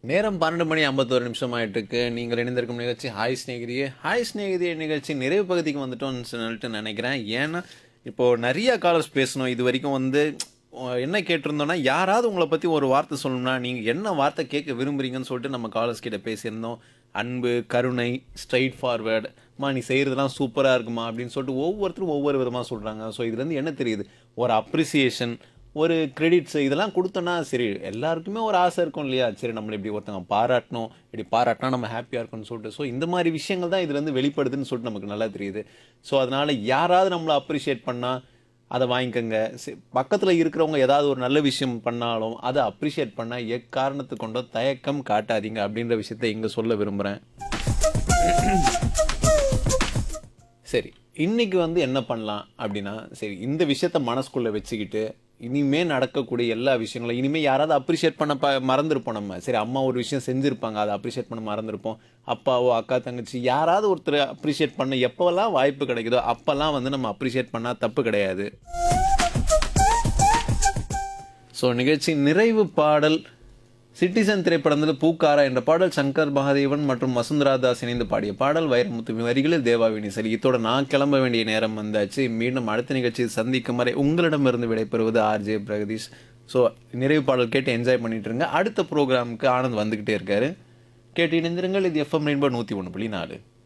நேரம் பன்னெண்டு மணி ஐம்பத்தோரு நிமிஷம் ஆயிட்டுருக்கு நீங்கள் இணைந்திருக்கும் நிகழ்ச்சி ஹாய் ஸ்நேகிதியே ஹாய் ஸ்நேகிதியே நிகழ்ச்சி நிறைவு பகுதிக்கு வந்துட்டோம்னு சொல்லிட்டு நினைக்கிறேன் ஏன்னா இப்போது நிறைய காலர்ஸ் பேசணும் இது வரைக்கும் வந்து அஹ், என்ன கேட்டிருந்தோம்னா யாராவது உங்களை பற்றி ஒரு வார்த்தை சொல்லணும்னா நீங்கள் என்ன வார்த்தை கேட்க விரும்புறீங்கன்னு சொல்லிட்டு நம்ம காலர்ஸ் கிட்ட பேசியிருந்தோம் அன்பு கருணை ஸ்ட்ரைட் ஃபார்வேர்டு மா நீ செய்கிறதுலாம் சூப்பராக இருக்குமா அப்படின்னு சொல்லிட்டு ஒவ்வொருத்தரும் ஒவ்வொரு விதமாக சொல்கிறாங்க ஸோ இதுலேருந்து என்ன தெரியுது ஒரு அப்ரிசியேஷன் ஒரு கிரெடிட்ஸ் இதெல்லாம் கொடுத்தோன்னா சரி எல்லாருக்குமே ஒரு ஆசை இருக்கும் இல்லையா சரி நம்மளை இப்படி ஒருத்தங்க பாராட்டணும் இப்படி பாராட்டினா நம்ம ஹாப்பியாக இருக்கணும்னு சொல்லிட்டு ஸோ இந்த மாதிரி விஷயங்கள் தான் இதுலேருந்து வெளிப்படுதுன்னு சொல்லிட்டு நமக்கு நல்லா தெரியுது ஸோ அதனால் யாராவது நம்மளை அப்ரிஷியேட் பண்ணால் அதை வாங்கிக்கோங்க பக்கத்தில் இருக்கிறவங்க ஏதாவது ஒரு நல்ல விஷயம் பண்ணாலும் அதை அப்ரிஷியேட் பண்ணால் எக்காரணத்து கொண்டோ தயக்கம் காட்டாதீங்க அப்படின்ற விஷயத்தை இங்கே சொல்ல விரும்புகிறேன் சரி இன்னைக்கு வந்து என்ன பண்ணலாம் அப்படின்னா சரி இந்த விஷயத்த மனசுக்குள்ளே வச்சுக்கிட்டு இனிமே நடக்கக்கூடிய எல்லா விஷயங்களும் இனிமே யாராவது அப்ரிஷியேட் பண்ண ப மறந்துருப்போம் நம்ம சரி அம்மா ஒரு விஷயம் செஞ்சுருப்பாங்க அதை அப்ரிஷியேட் பண்ண மறந்துருப்போம் அப்பாவோ அக்கா தங்கச்சி யாராவது ஒருத்தர் அப்ரிஷியேட் பண்ண எப்போல்லாம் வாய்ப்பு கிடைக்குதோ அப்போல்லாம் வந்து நம்ம அப்ரிஷியேட் பண்ணால் தப்பு கிடையாது ஸோ நிகழ்ச்சி நிறைவு பாடல் சிட்டிசன் திரைப்படத்தில் பூக்காரா என்ற பாடல் சங்கர் மகாதேவன் மற்றும் வசுந்தரா தாஸ் இணைந்து பாடிய பாடல் வைரமுத்து வரிகளில் தேவாவினி சரி இதோட நான் கிளம்ப வேண்டிய நேரம் வந்தாச்சு மீண்டும் அடுத்த நிகழ்ச்சியை சந்திக்கும் வரை உங்களிடமிருந்து விடைபெறுவது ஆர்ஜே பிரகதீஷ் ஸோ நிறைவு பாடல் கேட்டு என்ஜாய் பண்ணிட்டு இருங்க அடுத்த ப்ரோக்ராமுக்கு ஆனந்த் வந்துக்கிட்டே இருக்காரு கேட்டு இணைந்திருங்கள் இது எஃப்எம் ரெயின்போ நூற்றி ஒன்று புள்ளி நாலு